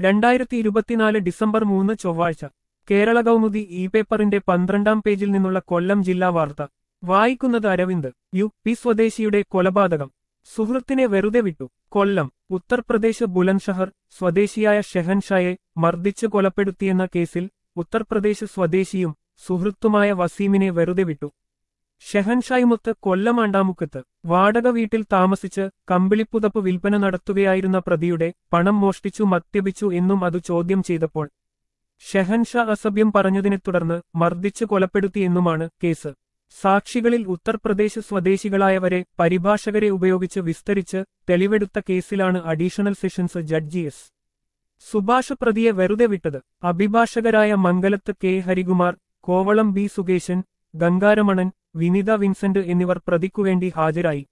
രണ്ടായിരത്തി ഇരുപത്തിനാല് ഡിസംബർ മൂന്ന് ചൊവ്വാഴ്ച കേരള കൗമുദി ഇ പേപ്പറിന്റെ പന്ത്രണ്ടാം പേജിൽ നിന്നുള്ള കൊല്ലം ജില്ലാ വാർത്ത വായിക്കുന്നത് അരവിന്ദ് യു പി സ്വദേശിയുടെ കൊലപാതകം സുഹൃത്തിനെ വെറുതെ വിട്ടു കൊല്ലം ഉത്തർപ്രദേശ് ബുലൻഷഹർ സ്വദേശിയായ ഷെഹൻഷായെ മർദ്ദിച്ച് കൊലപ്പെടുത്തിയെന്ന കേസിൽ ഉത്തർപ്രദേശ് സ്വദേശിയും സുഹൃത്തുമായ വസീമിനെ വെറുതെ വിട്ടു ഷെഹൻഷായുമൊത്ത് കൊല്ലം അണ്ടാമുക്കത്ത് വാടക വീട്ടിൽ താമസിച്ച് കമ്പിളിപ്പുതപ്പ് വിൽപ്പന നടത്തുകയായിരുന്ന പ്രതിയുടെ പണം മോഷ്ടിച്ചു മദ്യപിച്ചു എന്നും അത് ചോദ്യം ചെയ്തപ്പോൾ ഷെഹൻഷാ അസഭ്യം പറഞ്ഞതിനെ തുടർന്ന് മർദ്ദിച്ച് കൊലപ്പെടുത്തിയെന്നുമാണ് കേസ് സാക്ഷികളിൽ ഉത്തർപ്രദേശ് സ്വദേശികളായവരെ പരിഭാഷകരെ ഉപയോഗിച്ച് വിസ്തരിച്ച് തെളിവെടുത്ത കേസിലാണ് additional sessions judge S Subhash പ്രതിയെ വെറുതെ വിട്ടത് അഭിഭാഷകരായ Mangalath K Harikumar Kovalam B Sukesan Gangaramanan Vinitha Vincent എന്നിവർ പ്രതിക്കുവേണ്ടി ഹാജരായി